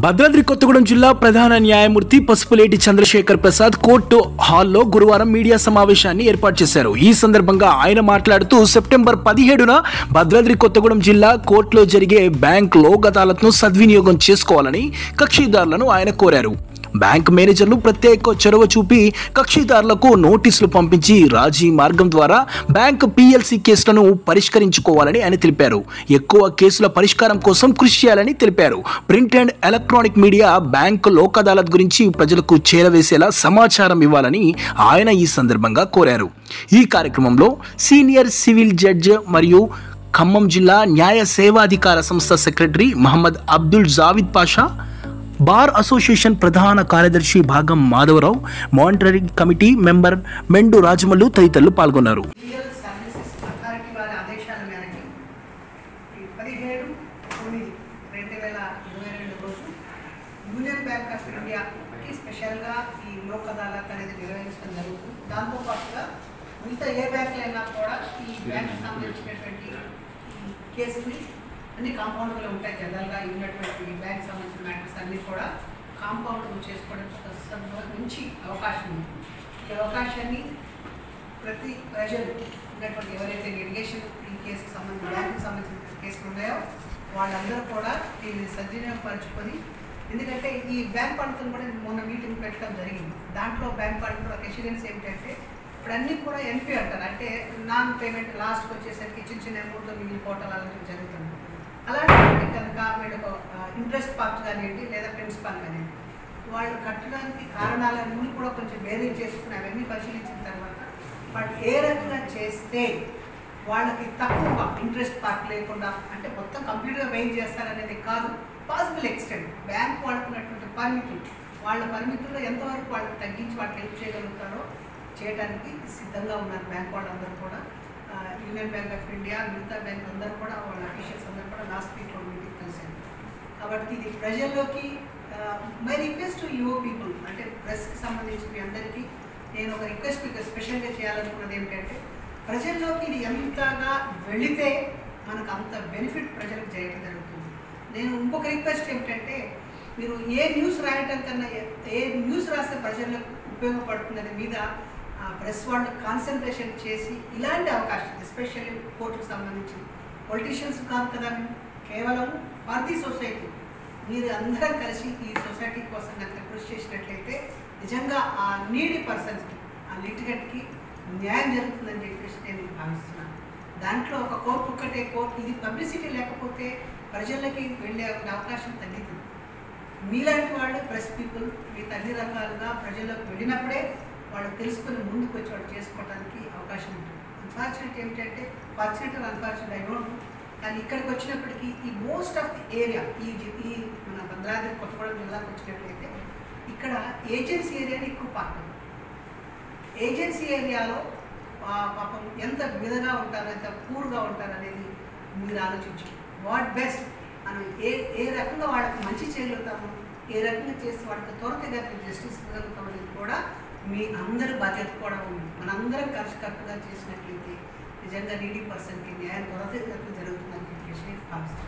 భద్రాద్రి కొత్తగూడెం జిల్లా ప్రధాన న్యాయమూర్తి పసుపులేటి చంద్రశేఖర్ ప్రసాద్ కోర్టు హాల్లో గురువారం మీడియా సమావేశాన్ని ఏర్పాటు చేశారు ఈ సందర్భంగా ఆయన మాట్లాడుతూ సెప్టెంబర్ పదిహేడున భద్రాద్రి కొత్తగూడెం జిల్లా కోర్టులో జరిగే బ్యాంక్ లోక్ అదాలత్ను సద్వినియోగం చేసుకోవాలని కక్షిదారులను ఆయన కోరారు బ్యాంక్ మేనేజర్లు ప్రత్యేక చొరవ చూపి కక్షిదారులకు నోటీసులు పంపించి రాజీ మార్గం ద్వారా బ్యాంక్ పిఎల్సి కేసులను పరిష్కరించుకోవాలని ఆయన తెలిపారు ఎక్కువ కేసుల పరిష్కారం కోసం కృషి చేయాలని తెలిపారు print and electronic media bank Lok Adalat గురించి ప్రజలకు చేరవేసేలా సమాచారం ఇవ్వాలని ఆయన ఈ సందర్భంగా కోరారు ఈ కార్యక్రమంలో సీనియర్ సివిల్ జడ్జ్ మరియు ఖమ్మం జిల్లా న్యాయ సేవాధికార సంస్థ secretary Mohammed Abdul Javed Pasha bar association ప్రధాన కార్యదర్శి భాగం Madhavarao monitoring committee member Mendu Rajamallu తదితరులు పాల్గొన్నారు లీగల్ సర్వీసెస్ అథారిటీ వారి ఆదేశాల మేరకు ఈ పదిహేడు తొమ్మిది రెండు వేల ఇరవై రెండు రోజు యూనియన్ బ్యాంక్ ఆఫ్ ఇండియాకి స్పెషల్గా ఈ లోక్ అదాలత్ అనేది నిర్వహించడం జరుగుతుంది దాంతోపాటుగా మిగతా ఏ బ్యాంకులు అయినా కూడా ఈ బ్యాంక్ సంబంధించినటువంటి ఈ కేసుని అన్ని కాంపౌండ్లో ఉంటాయి జనరల్గా ఉన్నటువంటి ఈ బ్యాంక్ సంబంధించిన మ్యాటర్స్ అన్నీ కూడా కాంపౌండ్ చేసుకోవడం నుంచి అవకాశం ఉంది ఈ అవకాశాన్ని ప్రతి ప్రజలు ఉన్నటువంటి ఎవరైతే లిటిగేషన్ ఈ కేసుకు సంబంధించి బ్యాంకుకి సంబంధించిన కేసులు ఉన్నాయో వాళ్ళందరూ కూడా దీన్ని సద్వినియోగపరచుకొని ఎందుకంటే ఈ బ్యాంక్ పండుగను కూడా మొన్న మీటింగ్ పెట్టడం జరిగింది దాంట్లో బ్యాంక్ పండుగ ఒక ఎక్స్పీరియన్స్ ఏమిటంటే ఇప్పుడు అన్నీ కూడా ఎన్పి అంటారు అంటే నాన్ పేమెంట్ లాస్ట్కి వచ్చేసరికి చిన్న చిన్న అమౌంట్తో మిగిలిపోవటం అలాంటివి జరుగుతుంది అలాంటి కనుక వీళ్ళకు ఇంట్రెస్ట్ పార్ట్ కానివ్వండి లేదా ప్రిన్సిపాల్ కానివ్వండి వాళ్ళు కట్టడానికి కారణాలన్నీ కూడా కొంచెం వేరే చేసుకుని అవన్నీ పరిశీలించిన తర్వాత వాళ్ళు ఏ రకంగా చేస్తే వాళ్ళకి తక్కువ ఇంట్రెస్ట్ పార్ట్ లేకుండా అంటే మొత్తం కంప్లీట్గా వెయిట్ చేస్తారనేది కాదు పాసిబుల్ ఎక్స్టెంట్ బ్యాంక్ వాళ్ళకున్నటువంటి పరిమితులు వాళ్ళ పరిమితుల్లో ఎంతవరకు వాళ్ళకి తగ్గించి వాళ్ళకి హెల్ప్ చేయగలుగుతారో చేయడానికి సిద్ధంగా ఉన్నారు బ్యాంక్ వాళ్ళందరూ కూడా ఆ, యూనియన్ బ్యాంక్ ఆఫ్ ఇండియా మిగతా బ్యాంక్ అందరూ కూడా వాళ్ళ అఫీషియల్స్ అందరూ కూడా లాస్ట్ వీక్ మీటింగ్ కలిసారు కాబట్టి ఇది ప్రజల్లోకి my request to your people అంటే ప్రెస్కి సంబంధించి మీ అందరికీ నేను ఒక రిక్వెస్ట్ మీకు స్పెషల్గా చేయాలనుకున్నది ఏమిటంటే ప్రజల్లోకి ఇది ఎంతగా వెళితే మనకు అంత బెనిఫిట్ ప్రజలకు చేయడం జరుగుతుంది నేను ఇంకొక రిక్వెస్ట్ ఏమిటంటే మీరు ఏ న్యూస్ రాయటం కన్నా ఏ- ఏ న్యూస్ రాస్తే ప్రజలకు ఉపయోగపడుతుందనే మీద ప్రెస్ వాళ్ళు కాన్సన్ట్రేషన్ చేసి ఇలాంటి అవకాశం ఎస్పెషల్లీ కోర్టుకు సంబంధించి పొలిటీషియన్స్ కాదు కదా మేము కేవలం ఫర్ ది సొసైటీ మీరు అందరం కలిసి ఈ సొసైటీ కోసం కనుక కృషి చేసినట్లయితే నిజంగా ఆ నీడి పర్సన్స్కి ఆ లిటిగెట్కి న్యాయం జరుగుతుందని చెప్పేసి నేను భావిస్తున్నాను దాంట్లో ఒక కోర్టు ఒక్కటే కోర్టు ఇది పబ్లిసిటీ లేకపోతే ప్రజలకి వెళ్ళే ఒక అవకాశం తగ్గుతుంది మీలాంటి వాళ్ళు ప్రెస్ పీపుల్ మీకు అన్ని రకాలుగా ప్రజలకు వెళ్ళినప్పుడే వాళ్ళు తెలుసుకొని ముందుకు వచ్చి వాళ్ళు చేసుకోవడానికి అవకాశం ఉంటుంది అన్ఫార్చునేట్ ఏమిటంటే ఫార్చునేట్ అన్ఫార్చునేట్ ఐ డోంట్ కానీ ఇక్కడికి వచ్చినప్పటికీ ఈ మోస్ట్ ఆఫ్ ది ఏరియా ఈ జి- ఈ మన భద్రాద్రి కొత్తగూడెం జిల్లాకు వచ్చినట్లయితే ఇక్కడ ఏజెన్సీ ఏరియాని ఎక్కువ పార్ట్ ఉంది. ఏజెన్సీ ఏరియాలో ఆ, పాపం ఎంత విధంగా ఉంటారు ఎంత పూర్గా ఉంటారు అనేది మీరు ఆలోచించు వాట్ బెస్ట్ మనం ఏ ఏ రకంగా వాళ్ళకి మంచి చేయగలుగుతాము ఏ రకంగా చేసి వాళ్ళకి త్వరతగతిన జస్టిస్ ఇవ్వగలుగుతాం అనేది కూడా మీ అందరి బాధ్యత కూడా ఉంది మనందరం కలిసి కట్టుగా చేసినట్లయితే నిజంగా నీడీ పర్సన్కి న్యాయం త్వరతగతిన జరుగుతుందని చెప్పేసి నేను భావిస్తున్నాను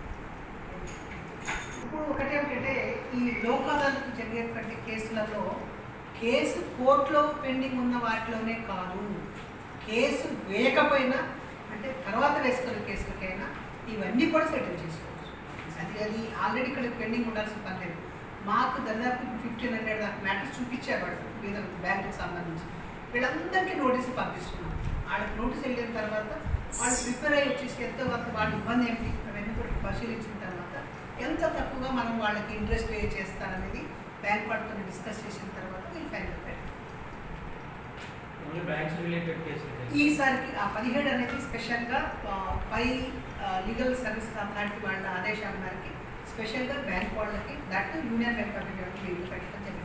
ఇప్పుడు ఒకటేమిటంటే ఈ లోక్ అదాలత్ జరిగేటువంటి కేసులలో కేసు కోర్టులో పెండింగ్ ఉన్న వాటిలోనే కాదు కేసు వేయకపోయినా అంటే తర్వాత వేసుకున్న కేసులకైనా ఇవన్నీ కూడా సెటిల్ చేసుకోవచ్చు అది అది ఆల్రెడీ ఇక్కడ పెండింగ్ ఉండాల్సిన పని లేదు మాకు దాదాపు ఫిఫ్టీన్ హండ్రెడ్ దాకా మ్యాటర్స్ చూపించారు వాళ్ళు మీద బ్యాంకుకి సంబంధించి వీళ్ళందరికీ నోటీసులు పంపిస్తున్నాం వాళ్ళకి నోటీస్ వెళ్ళిన తర్వాత వాళ్ళు ప్రిపేర్ అయ్యి వచ్చేసి ఎంతో కొంత వాళ్ళ ఇబ్బంది ఏంటి అవన్నీ కూడా పరిశీలించిన తర్వాత ఎంత తక్కువగా మనం వాళ్ళకి ఇంట్రెస్ట్ పే చేస్తారనేది బ్యాంక్ వాళ్ళతో డిస్కస్ చేసిన తర్వాత వీళ్ళు ఫైనల్ పెట్టారు ఓన్లీ బ్యాంక్స్ రిలేటెడ్ కేసులు ఈసారికి ఆ పదిహేడు అనేది స్పెషల్గా ఆ, పై లీగల్ సర్వీస్ అథారిటీ వాళ్ళ ఆదేశాల మేరకి స్పెషల్గా బ్యాంక్ వాళ్ళకి that union bank of India వీళ్ళు పెట్టడం జరిగింది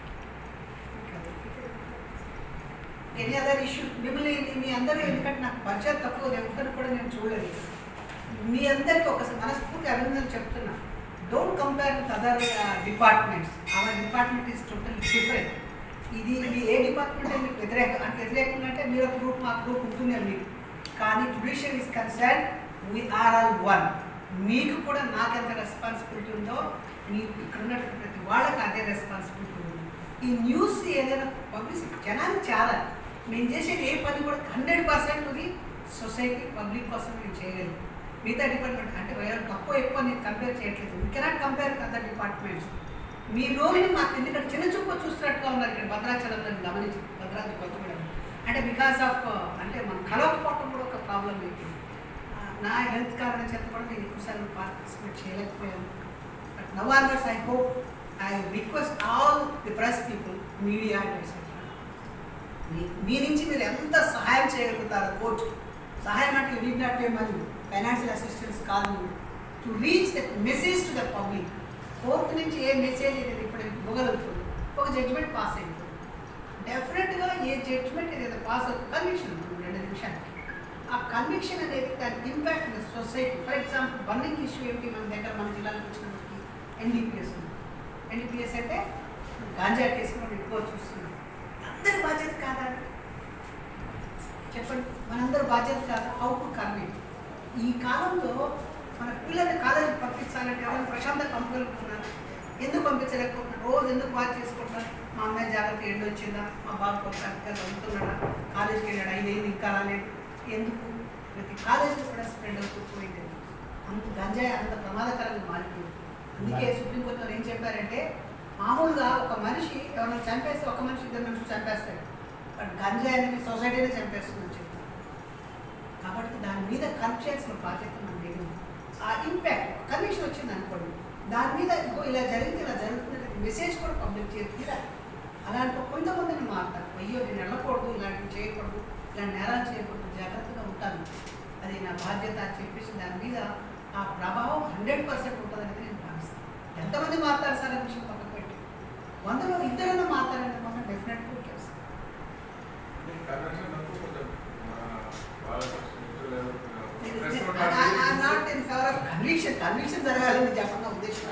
ఎనీ అదర్ ఇష్యూ మిమ్మల్ని మీ అందరూ ఎందుకంటే నాకు పరిచయం తక్కువ ఎవరు కూడా నేను చూడలేదు మీ అందరికీ ఒక మనస్ఫూర్తి అభినందనలు చెప్తున్నా don't compare with other departments our department is total different ఇది మీ ఏ డిపార్ట్మెంట్ అయితే మీకు వ్యతిరేక అంటే వ్యతిరేకంగా అంటే మీరు ఒక గ్రూప్ మా గ్రూప్ ఉంటుంది మీకు కానీ judicial is concern we are all one మీకు కూడా నాకెంత రెస్పాన్సిబిలిటీ ఉందో మీకు ఇక్కడ ఉన్నటువంటి ప్రతి వాళ్ళకి అదే రెస్పాన్సిబిలిటీ ఉంది ఈ న్యూస్ ఏదైనా పబ్లిసిటీ జనాలు చాలా మేము చేసే ఏ పని కూడా హండ్రెడ్ పర్సెంట్ ఇది సొసైటీ పబ్లిక్ కోసం మేము చేయగలం మిగతా డిపార్ట్మెంట్ అంటే వేరే తక్కువ ఎక్కువ నేను కంపేర్ చేయట్లేదు we cannot compare other departments మీ రోల్ని మాకు ఎందుకంటే చిన్న చూపు చూస్తున్నట్టుగా ఉన్నారు ఇక్కడ భద్రాచలంలో గమనించి భద్రాద్రి కొత్తగూడెం అంటే బికాస్ ఆఫ్ అంటే మనం కలవకపోవడం కూడా ఒక ప్రాబ్లం అయిపోయింది ఆ, నా హెల్త్ కారణం చేత కూడా నేను ఎక్కువసార్లు పార్టిసిపేట్ చేయలేకపోయాను but now onwards I hope I request all the press people media మీ నుంచి మీరు ఎంత సహాయం చేయగలుగుతారో కోర్టు సహాయం అంటే you need not pay money financial assistance కాదు to reach the message to the public court నుంచి ఏ మెసేజ్ అనేది ఇప్పుడు ఇవ్వగలుగుతుంది ఒక జడ్జిమెంట్ పాస్ అయింది డెఫినెట్గా ఏ జడ్జిమెంట్ ఏదైతే పాస్ అవుతుంది కన్విక్షన్ ఉంటుంది రెండు నిమిషాలకి ఆ కన్విక్షన్ అనేది దాని impact in society for example burning issue ఏమిటి మన దగ్గర మన జిల్లాలకు వచ్చినప్పటికీ ఎన్డీపీఎస్ ఉంది ఎన్డీపీఎస్ అంటే గాంజా కేసు మనం ఎక్కువ చూస్తున్నాం అందరి బాధ్యత కాదా చెప్పండి మనందరి బాధ్యత కాదా హౌ టు కన్విట్ ఈ కాలంలో మన పిల్లల్ని కాలేజీకి పంపించాలంటే ఎవరైనా ప్రశాంతంగా పంపగలుగుతున్నారు ఎందుకు పంపించలేకపోతున్నారు రోజు ఎందుకు బాగా చేసుకుంటున్నారు మా అమ్మాయి జాగ్రత్త ఎండు వచ్చిందా మా బాబు కొత్తగా చదువుతున్నాడా కాలేజీకి వెళ్ళాడు ఐదేళ్ళు ఇంకా రాలేదు ఎందుకు ప్రతి కాలేజీలో కూడా స్ప్రెడ్ అవుతూ పోయింది అంత గంజాయి అంత ప్రమాదకరంగా మారిపోయింది అందుకే సుప్రీంకోర్టు వారు ఏం చెప్పారంటే మామూలుగా ఒక మనిషి ఎవరైనా చంపేస్తే ఒక మనిషి ఇద్దరు మనుషులు చంపేస్తాడు బట్ గంజాయి అనేది సొసైటీనే చంపేస్తుందని చెప్పారు కాబట్టి దాని మీద కరెక్ట్ చేయాల్సిన బాధ్యత మన దగ్గర ఉంది. ఆ ఇంపాక్ట్ కమిషన్ వచ్చింది అనుకోండి దాని మీద ఇదిగో ఇలా జరిగింది ఇలా జరుగుతుంది మెసేజ్ కూడా పబ్లిక్ చేయాలి అలాంటి కొంతమందిని మారుతారు అయ్యో నేను వెళ్ళకూడదు ఇలాంటివి చేయకూడదు ఇలాంటి నేరాలు చేయకూడదు జాగ్రత్తగా ఉంటాను అది నా బాధ్యత అని చెప్పేసి దాని మీద ఆ ప్రభావం హండ్రెడ్ పర్సెంట్ ఉంటుందనేది నేను భావిస్తాను ఎంతమంది మారుతారు సార్ అనే విషయం పక్కకు పెట్టి వందలో ఇద్దరైనా మారుతారనే మాత్రం డెఫినెట్గా చేస్తాను not in favour of conviction conviction జరగాలని చెప్పన్న ఉద్దేశం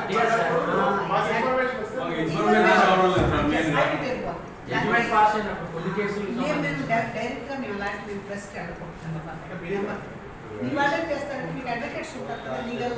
జడ్జిమెంట్ పాస్ అయినప్పుడు కొన్ని కేసులు మేము మేము డైరెక్ట్ గా మేము అలాంటి మేము ప్రెస్కి అడుగుతున్నాం మీ వాళ్ళే చేస్తారంటే మీకు అడ్వకేట్స్ ఉంటారు కదా లీగల్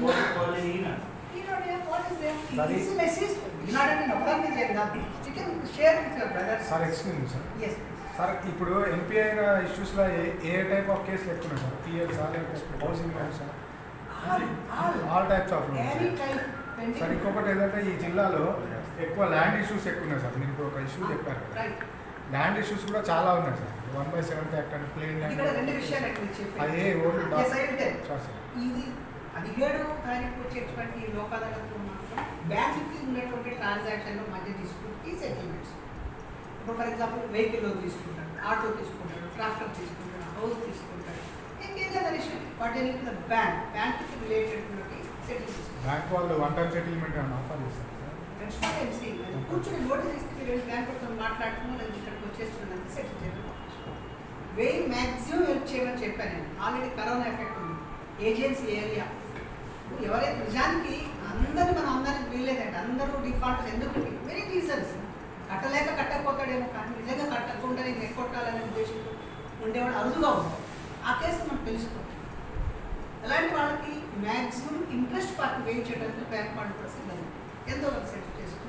మెసేజ్ ఈనాడంటే నవ్వడానికి చేయదు కాదు you can share with your brothers sir excuse sir yes sir ఇప్పుడు ఎంపీ అయిన ఇష్యూస్లో ఏ ఏ టైప్ ఆఫ్ కేసులు ఎక్కువ ఉన్నాయి సార్ పిఎఫ్ సార్ లేకపోతే housing loan sir all types of loan any type sir ఇంకొకటి ఏంటంటే ఈ జిల్లాలో ఎక్కువ ల్యాండ్ ఇష్యూస్ ఎక్కువ ఉన్నాయి సార్ మీరు ఇప్పుడు ఒక ఇష్యూ చెప్పారు కదా రైట్ ల్యాండ్ ఇష్యూస్ కూడా చాలా ఉన్నాయి sir one by seventh act and plain ఇక్కడ రెండు ల్యాండ్ విషయాలు ఇక్కడ చెప్పాను అదే old Yes, I will tell. Sir sir ఇది పదిహేడు తారీఖు వచ్చేటువంటి ఈ లోక్ అదాలత్లో మాత్రం బ్యాంకుకి ఉన్నటువంటి ట్రాన్సాక్షన్లో మధ్య డిస్ప్యూట్కి సెటిల్మెంట్స్ ఇప్పుడు ఫర్ ఎగ్జాంపుల్ వెహికల్ లోన్ తీసుకుంటాడు ఆటో తీసుకుంటాడు ట్రాక్టర్ తీసుకుంటాడు హౌస్ తీసుకుంటాడు ఇంకేదైనా ఇష్యూ వాటి బ్యాంక్ బ్యాంకుకి రిలేటెడ్ సెటిల్ తీసుకుంటాడు బ్యాంక్ వాళ్ళు వన్ టైం సెటిల్మెంట్ ఏమైనా ఆఫర్ చేస్తారు sir That's what I'm saying. అది కూర్చొని నోటీస్ ఇస్తే మీరు వెళ్ళి బ్యాంకుతో మాట్లాడుతున్నాం లేదా ఇక్కడికి వచ్చేస్తున్నంత సెటిల్ చేయడం వెయ్యి మ్యాక్సిమం హెల్ప్ చేయమని చెప్పాను నేను ఆల్రెడీ కరోనా ఎఫెక్ట్ ఉంది ఏజెన్సీ ఏరియా ఎవరైతే నిజానికి అందరినీ మనం అందరికి వీల్లేదండి అందరూ డిఫాల్ట్ ఎందుకు వెరీ రీజన్స్ కట్టలేక కట్టకపోతాడేమో కానీ నిజంగా కట్టకుండా నేను ఎక్కొట్టాలనే ఉద్దేశంతో ఉండేవాడు అరుదుగా ఉంటాడు ఆ కేసు మనం తెలుసుకోవాలి అలాంటి వాళ్ళకి మ్యాక్సిమం ఇంట్రెస్ట్ పార్టీ వేయించడానికి బ్యాంక్ వాళ్ళు కూడా సిద్ధం ఎంతో కొంత సెట్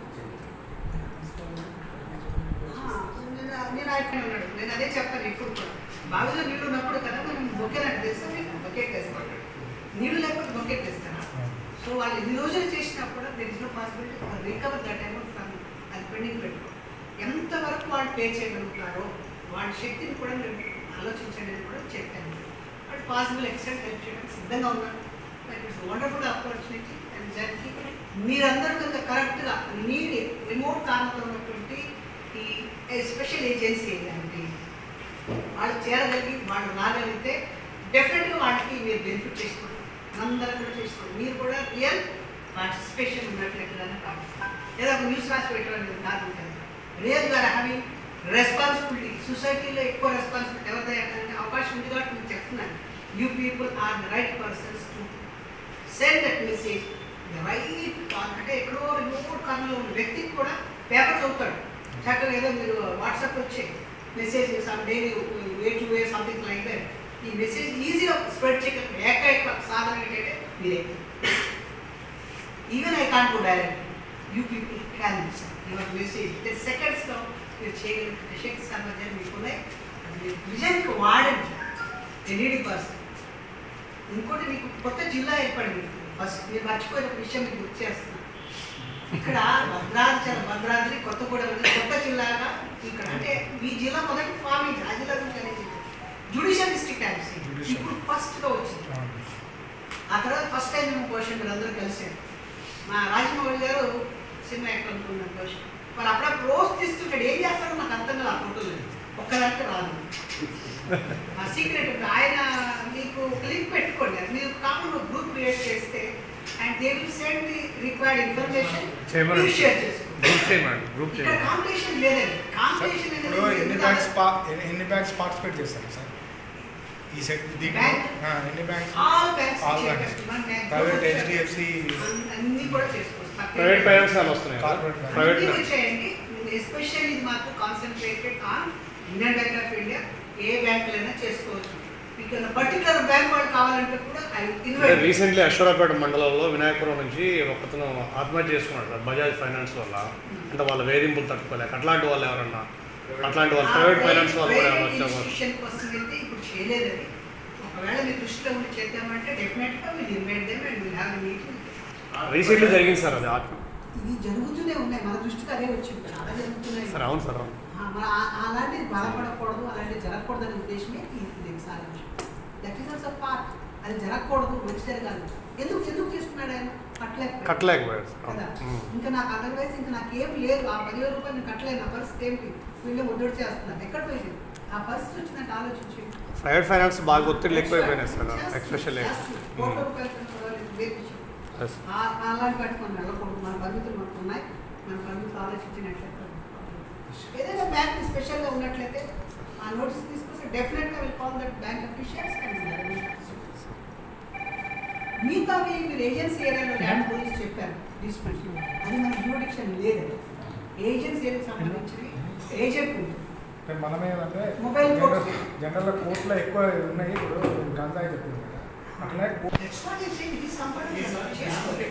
చేసుకుంటాం నేను ఆయన ఉన్నాడు నేను అదే చెప్పాను ఇప్పుడు కూడా బావిలో నీళ్ళు ఉన్నప్పుడు కదా మనం బొకెట్ అంటే తెస్తాం నేను బొకెట్ వేస్తాను నీళ్ళు లేకపోతే బొకెట్ వేస్తాను సో వాళ్ళు ఎన్ని రోజులు చేసినా కూడా there is no possibility recover that amount from అది పెండింగ్ పెట్టుకో ఎంతవరకు వాళ్ళు పే చేయగలుగుతారో వాళ్ళ శక్తిని కూడా మీరు ఆలోచించండి అని కూడా చెప్పాను బట్ పాసిబుల్ ఎక్స్టెంట్ హెల్ప్ చేయడానికి సిద్ధంగా ఉన్నారు ఇట్స్ వండర్ఫుల్ ఆపర్చునిటీ అండ్ దానికి మీరందరూ కనుక కరెక్ట్గా నీడ్ రిమోట్ కార్నర్లో ఉన్నటువంటి ఈ స్పెషల్ ఏజెన్సీ ఏంటంటే వాళ్ళు చేరగలిగి వాళ్ళు రాగలిగితే డెఫినెట్గా వాళ్ళకి మీరు బెనిఫిట్ చేసుకోండి అందరూ కూడా చేసుకోండి మీరు కూడా రియల్ పార్టిసిపేషన్ ఉన్నట్లయితే పాటిస్తారు లేదా ఒక న్యూస్ రాసి పెట్టడం కాదు ఉంటుంది రియల్ గారు హ్యావింగ్ రెస్పాన్సిబిలిటీ సొసైటీలో ఎక్కువ రెస్పాన్సిబిలిటీ ఎవరిదో ఎక్కడానికి అవకాశం ఉంది కాబట్టి నేను చెప్తున్నాను you people are the right persons to send that message right అంటే ఎక్కడో రిమోట్ కార్నర్లో ఉన్న వ్యక్తికి కూడా పేపర్ చదువుతాడు చక్కగా ఏదో మీరు వాట్సాప్ వచ్చే message some daily way to way something like that ఈ మెసేజ్ ఈజీగా స్ప్రెడ్ చేయగలిగిన ఏకైక సాధన ఏంటంటే మీరే even I can't go direct you people can your message సెకండ్స్లో మీరు చేయగలిగిన శక్తి సామర్థ్యాలు మీకు ఉన్నాయి అది మీరు విజన్కి వాడండి ఎనీడి పర్సన్ ఇంకోటి మీకు కొత్త జిల్లా ఏర్పడింది ఫస్ట్ మీరు మర్చిపోయిన ఒక విషయం మీకు గుర్తు చేస్తున్నాను ఇక్కడ భద్రాచలం భద్రాద్రి కొత్తగూడెం అనేది కొత్త జిల్లాగా ఇక్కడ అంటే ఈ జిల్లా మొదటి ఫార్మింగ్ ఆ జిల్లా గురించి అనేది జుడిషియల్ డిస్ట్రిక్ట్ యాక్ట్ Judicial. ఇప్పుడు ఫస్ట్గా వచ్చింది ఆ తర్వాత ఫస్ట్ టైం మేము క్వశ్చన్ మీరు అందరూ కలిసారు మా రాజమౌళి గారు సినిమా యాక్టర్ అనుకున్నాను క్వశ్చన్ మరి అప్పుడప్పుడు రోజు తీస్తుంటాడు ఏం చేస్తారో నాకు అర్థం కాదు ఆ ఫోటోలు ఒక్కదానికి రాదు ఆ సీక్రెట్ ఆయన మీకు ఒక లింక్ పెట్టుకోండి అది మీరు కామన్ గ్రూప్ క్రియేట్ చేస్తే and they will send the required information చేయమనండి. షేర్ చేసుకోండి గ్రూప్ చేయమండి గ్రూప్ ఇక్కడ చేయండి కాంపిటీషన్ లేదండి కాంపిటీషన్ ఇప్పుడు ఎన్ని బ్యాంక్స్ ఎన్ని బ్యాంక్స్ పార్టిసిపేట్ చేస్తారు సార్ ఈ సెట్ దీంట్లో Bank? ఆ, ఎన్ని banks all banks All banks. Private HDFC అన్ని కూడా చేసుకోవచ్చు ప్రైవేట్ ఫైనాన్స్ వాళ్ళు వస్తున్నాయి Corporate finance. ప్రైవేట్ అన్ని చేయండి ఎస్పెషల్లీ ఇది మాకు concentrated on Indian bank of India ఏ బ్యాంకులైనా చేసుకోవచ్చు మీకు పర్టికులర్ బ్యాంక్ వాళ్ళు కావాలంటే కూడా ఐ అంటే ఇన్వైట్ రీసెంట్లీ అశ్వరాపేట మండలంలో వినాయకపురం నుంచి ఒకతను ఆత్మహత్య చేసుకున్నాడు సార్ బజాజ్ ఫైనాన్స్ వల్ల అంటే వాళ్ళ వేధింపులు తట్టుకోలేక అట్లాంటి వాళ్ళు ఎవరన్నా అట్లాంటి వాళ్ళు ప్రైవేట్ ఫైనాన్స్ వాళ్ళు కూడా ఏమైనా వచ్చాము ఇన్స్టిట్యూషన్ కోసం అయితే ఇప్పుడు చేయలేదని ఒకవేళ మీ దృష్టిలో ఉండి చేద్దామంటే డెఫినెట్గా will invite them and will have meeting recently జరిగింది సార్ అది ఆత్మ ఇది జరుగుతూనే ఉన్నాయి మన దృష్టికి అదే వచ్చింది చాలా జరుగుతున్నాయి సార్ అవును సార్ అవును ఆ, మరి ఆ- అలాంటిది బాధపడకూడదు అలాంటిది జరగకూడదు అనే ఉద్దేశమే ఈ దీనికి సాధించు దట్ ఈస్ ఆల్సో పార్ట్ అది జరగకూడదు మంచి జరగాలి ఎందుకు ఎందుకు చేసుకున్నాడు ఆయన కట్టలేకపోయాడు కట్టలేకపోయాడు సార్ కదా అవును. ఉమ్. ఇంకా నాకు అదర్వైజ్ ఇంకా నాకు ఏం లేదు ఆ పదివేల రూపాయలు నేను కట్టలేను నా పరిస్థితి ఏంటి వీళ్ళు ఒడ్డొడి చేస్తున్నాను ఎక్కడ పోయింది ఆ పరిస్థితి వచ్చినట్టు ఆలోచించి ప్రైవేట్ ఫైనాన్స్ బాగా ఒత్తిడి ఎక్కువైపోయినాయి సార్ ఎక్స్పెషల్లీ కోట్ల రూపాయలు కనుక్కోవాలి, వేరే విషయం. ఆ- అలాంటి వాటికి మనం వెళ్ళకూడదు మన పరిమితులు మనకు ఉన్నాయి మన పరిమితులు ఆలోచించినట్లయితే ఏదైనా బ్యాంక్ స్పెషల్గా ఉన్నట్లయితే ఆ నోటీస్ తీసుకొస్తే డెఫినెట్గా will call that bank officials మిగతావి మీరు ఏజెన్సీ ఏరియాలో ల్యాండ్ గురించి చెప్పారు డిస్ప్యూట్స్ అది మన జ్యూడిక్షన్ లేదు ఏజెన్సీ ఏరియాకి సంబంధించినవి ఏజెంట్ ఉంది అంటే మనం ఏంటంటే Mobile courts. జనరల్ కోర్టులో ఎక్కువ ఉన్నాయి ఇప్పుడు గంజాయి చెప్పింది కదా అట్లనే court- That's what I'm saying, it is somebody చేసుకోలేదు.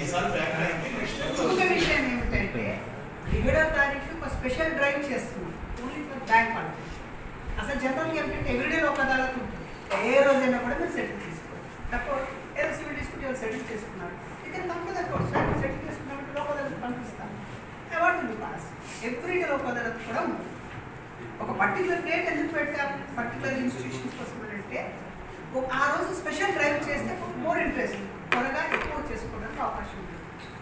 ఇంకొక విషయం ఏమిటంటే ఏడో తారీఖు ఒక స్పెషల్ డ్రైవ్ చేస్తున్నాం ఓన్లీ ఫర్ బ్యాంక్ వాళ్ళకి అసలు జనరల్గా ఏంటంటే ఎవ్రీడే ఒక అదాలత్ ఉంటుంది ఏ రోజైనా కూడా మీరు సెటిల్ చేసుకోవాలి తక్కువ ఏదో సివిల్ డిస్ప్యూట్ వాళ్ళు సెటిల్ చేసుకున్నారు ఇక్కడ తక్కువ తక్కువ సెటిల్ చేసుకున్నప్పుడు లోక అదాలత్ పంపిస్తాను అవార్డు ఉంది పాస్ ఎవ్రీడే లోక అదాలత్ కూడా ఉంది ఒక పర్టికులర్ డేట్ ఎందుకు పెట్టాం పర్టికులర్ ఇన్స్టిట్యూషన్స్ కోసం అని అంటే ఒక- ఆ రోజు స్పెషల్ డ్రైవ్ చేస్తే మోర్ ఇంట్రెస్ట్ త్వరగా ఎక్కువ చేసుకోవడానికి అవకాశం ఉంది